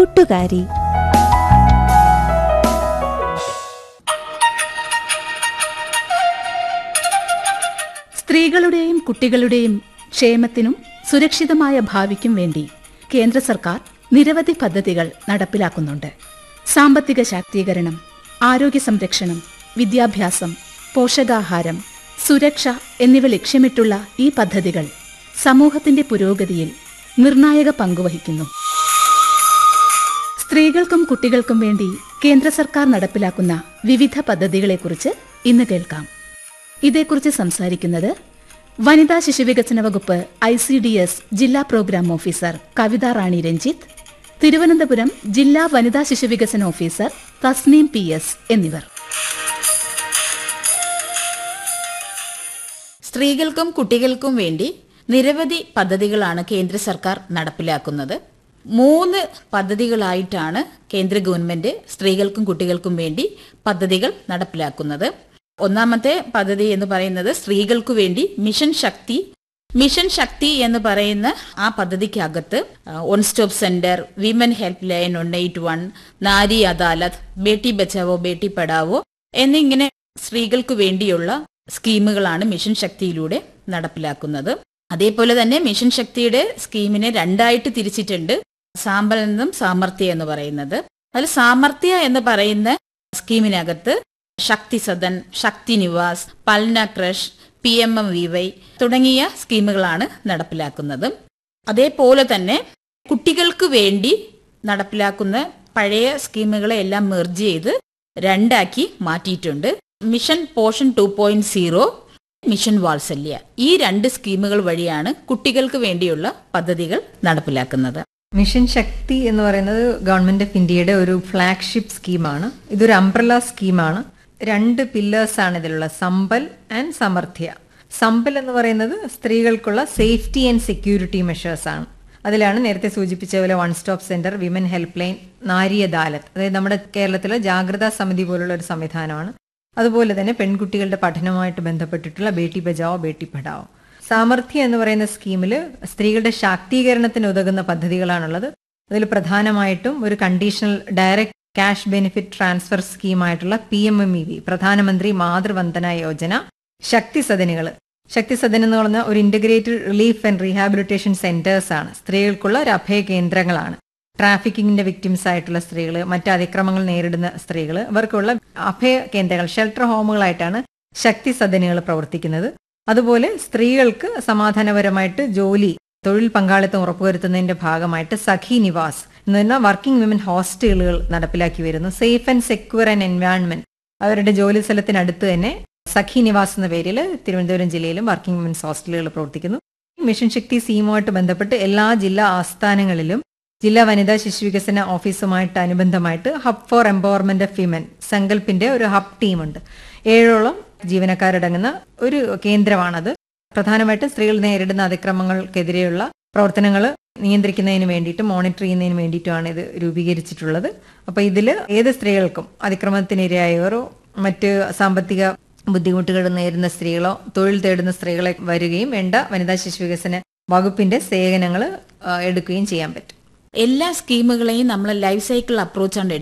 കൂട്ടുകാരി സ്ത്രീകളുടെയും കുട്ടികളുടെയും ക്ഷേമത്തിനും സുരക്ഷിതമായ ഭാവിക്കും വേണ്ടി കേന്ദ്ര സർക്കാർ നിരവധി പദ്ധതികൾ നടപ്പിലാക്കുന്നുണ്ട് സാമ്പത്തിക ശാക്തീകരണം ആരോഗ്യ സംരക്ഷണം വിദ്യാഭ്യാസം പോഷകാഹാരം സുരക്ഷ എന്നിവ ലക്ഷ്യമിട്ടുള്ള ഈ പദ്ധതികൾ സമൂഹത്തിന്റെ പുരോഗതിയിൽ നിർണായക പങ്കുവഹിക്കുന്നു സ്ത്രീകൾക്കും കുട്ടികൾക്കും വേണ്ടി കേന്ദ്ര സർക്കാർ നടപ്പിലാക്കുന്ന വിവിധ പദ്ധതികളെക്കുറിച്ച് ഇന്ന് കേൾക്കാം ഇതേക്കുറിച്ച് സംസാരിക്കുന്നത് വനിതാ ശിശുവികസന വകുപ്പ് ഐ സി ഡി എസ് ജില്ലാ പ്രോഗ്രാം ഓഫീസർ കവിത റാണി രഞ്ജിത്ത് തിരുവനന്തപുരം ജില്ലാ വനിതാ ശിശുവികസന ഓഫീസർ തസ്നീം പി എസ് എന്നിവർ സ്ത്രീകൾക്കും കുട്ടികൾക്കും വേണ്ടി നിരവധി പദ്ധതികളാണ് കേന്ദ്ര സർക്കാർ നടപ്പിലാക്കുന്നത് മൂന്ന് പദ്ധതികളായിട്ടാണ് കേന്ദ്ര ഗവൺമെന്റ് സ്ത്രീകൾക്കും കുട്ടികൾക്കും വേണ്ടി പദ്ധതികൾ നടപ്പിലാക്കുന്നത് ഒന്നാമത്തെ പദ്ധതി എന്ന് പറയുന്നത് സ്ത്രീകൾക്കു വേണ്ടി മിഷൻ ശക്തി മിഷൻ ശക്തി എന്ന് പറയുന്ന ആ പദ്ധതിക്കകത്ത് one stop centre women help line one eight one Nari Adalat Beti Bachao Beti Padhao എന്നിങ്ങനെ സ്ത്രീകൾക്ക് വേണ്ടിയുള്ള സ്കീമുകളാണ് മിഷൻ ശക്തിയിലൂടെ നടപ്പിലാക്കുന്നത് അതേപോലെ തന്നെ മിഷൻ ശക്തിയുടെ സ്കീമിനെ രണ്ടായിട്ട് തിരിച്ചിട്ടുണ്ട് സാമ്പൽ എന്നും സാമർത്ഥ്യ എന്ന് പറയുന്നത് അതിൽ സാമർത്ഥ്യ എന്ന് പറയുന്ന സ്കീമിനകത്ത് Shakti Sadan Shakti Niwas Palna creche P M M V Y തുടങ്ങിയ സ്കീമുകളാണ് നടപ്പിലാക്കുന്നത് അതേപോലെ തന്നെ കുട്ടികൾക്ക് വേണ്ടി നടപ്പിലാക്കുന്ന പഴയ സ്കീമുകളെ എല്ലാം മെർജ് ചെയ്ത് രണ്ടാക്കി മാറ്റിയിട്ടുണ്ട് mission Poshan two point zero mission Vatsalya ഈ രണ്ട് സ്കീമുകൾ വഴിയാണ് കുട്ടികൾക്ക് വേണ്ടിയുള്ള പദ്ധതികൾ നടപ്പിലാക്കുന്നത് മിഷൻ ശക്തി എന്ന് പറയുന്നത് ഗവൺമെന്റ് ഓഫ് ഇന്ത്യയുടെ ഒരു ഫ്ലാഗ്ഷിപ്പ് സ്കീമാണ് ഇതൊരു അംബ്രല സ്കീമാണ് രണ്ട് പില്ലേഴ്സ് ആണ് ഇതിലുള്ള സമ്പൽ ആൻഡ് സമർത്ഥ്യ സമ്പൽ എന്ന് പറയുന്നത് സ്ത്രീകൾക്കുള്ള സേഫ്റ്റി ആൻഡ് സെക്യൂരിറ്റി മെഷേഴ്സ് ആണ് അതിലാണ് നേരത്തെ സൂചിപ്പിച്ച പോലെ one stop centre women help line Nari Adalat അതായത് നമ്മുടെ കേരളത്തിലെ ജാഗ്രതാ സമിതി പോലുള്ള ഒരു സംവിധാനമാണ് അതുപോലെ തന്നെ പെൺകുട്ടികളുടെ പഠനവുമായിട്ട് ബന്ധപ്പെട്ടിട്ടുള്ള ബേട്ടി ബചാവോ ബേട്ടി പഠാവോ സാമർഥ്യം എന്ന് പറയുന്ന സ്കീമിൽ സ്ത്രീകളുടെ ശാക്തീകരണത്തിന് ഉതകുന്ന പദ്ധതികളാണുള്ളത് അതിൽ പ്രധാനമായിട്ടും ഒരു conditional direct cash benefit transfer സ്കീമായിട്ടുള്ള P M M E V Pradhan Mantri Matru Vandana Yojana ശക്തി സദനുകൾ ശക്തി സദൻ എന്ന് പറഞ്ഞ ഒരു integrated relief and rehabilitation centres ആണ് സ്ത്രീകൾക്കുള്ള ഒരു അഭയ കേന്ദ്രങ്ങളാണ് ട്രാഫിക്കിങ്ങിന്റെ വിക്ടിംസ് ആയിട്ടുള്ള സ്ത്രീകൾ മറ്റ് അതിക്രമങ്ങൾ നേരിടുന്ന സ്ത്രീകൾ ഇവർക്കുള്ള അഭയ കേന്ദ്രങ്ങൾ ഷെൽട്ടർ ഹോമുകളായിട്ടാണ് ശക്തി സദനുകൾ പ്രവർത്തിക്കുന്നത് അതുപോലെ സ്ത്രീകൾക്ക് സമാധാനപരമായിട്ട് ജോലി തൊഴിൽ പങ്കാളിത്തം ഉറപ്പുവരുത്തുന്നതിന്റെ ഭാഗമായിട്ട് സഖി നിവാസ് എന്ന് പറഞ്ഞാൽ വർക്കിംഗ് വിമൻ ഹോസ്റ്റലുകൾ നടപ്പിലാക്കി വരുന്നു safe and secure and environment അവരുടെ ജോലി സ്ഥലത്തിനടുത്ത് തന്നെ സഖി നിവാസ് എന്ന പേരിൽ തിരുവനന്തപുരം ജില്ലയിലും വർക്കിംഗ് വിമൻസ് ഹോസ്റ്റലുകൾ പ്രവർത്തിക്കുന്നു മിഷൻ ശക്തി സ്കീമുമായിട്ട് ബന്ധപ്പെട്ട് എല്ലാ ജില്ലാ ആസ്ഥാനങ്ങളിലും ജില്ലാ വനിതാ ശിശുവികസന ഓഫീസുമായിട്ട് അനുബന്ധമായിട്ട് hub for empowerment of women സങ്കല്പിന്റെ ഒരു ഹബ് ടീമുണ്ട് ഏഴോളം ജീവനക്കാരടങ്ങുന്ന ഒരു കേന്ദ്രമാണത് പ്രധാനമായിട്ടും സ്ത്രീകൾ നേരിടുന്ന അതിക്രമങ്ങൾക്കെതിരെയുള്ള പ്രവർത്തനങ്ങൾ നിയന്ത്രിക്കുന്നതിന് വേണ്ടിയിട്ട് മോണിറ്റർ ചെയ്യുന്നതിന് വേണ്ടിയിട്ടുമാണ് ഇത് രൂപീകരിച്ചിട്ടുള്ളത് അപ്പൊ ഇതിൽ ഏത് സ്ത്രീകൾക്കും അതിക്രമത്തിനിരയായവരോ മറ്റ് സാമ്പത്തിക ബുദ്ധിമുട്ടുകൾ നേരിടുന്ന സ്ത്രീകളോ തൊഴിൽ തേടുന്ന സ്ത്രീകളെ വരികയും വേണ്ട വനിതാ ശിശുവികസന വകുപ്പിന്റെ സേവനങ്ങൾ എടുക്കുകയും ചെയ്യാൻ പറ്റും എല്ലാ സ്കീമുകളെയും നമ്മൾ ലൈഫ് സൈക്കിൾ അപ്രോച്ചാണ്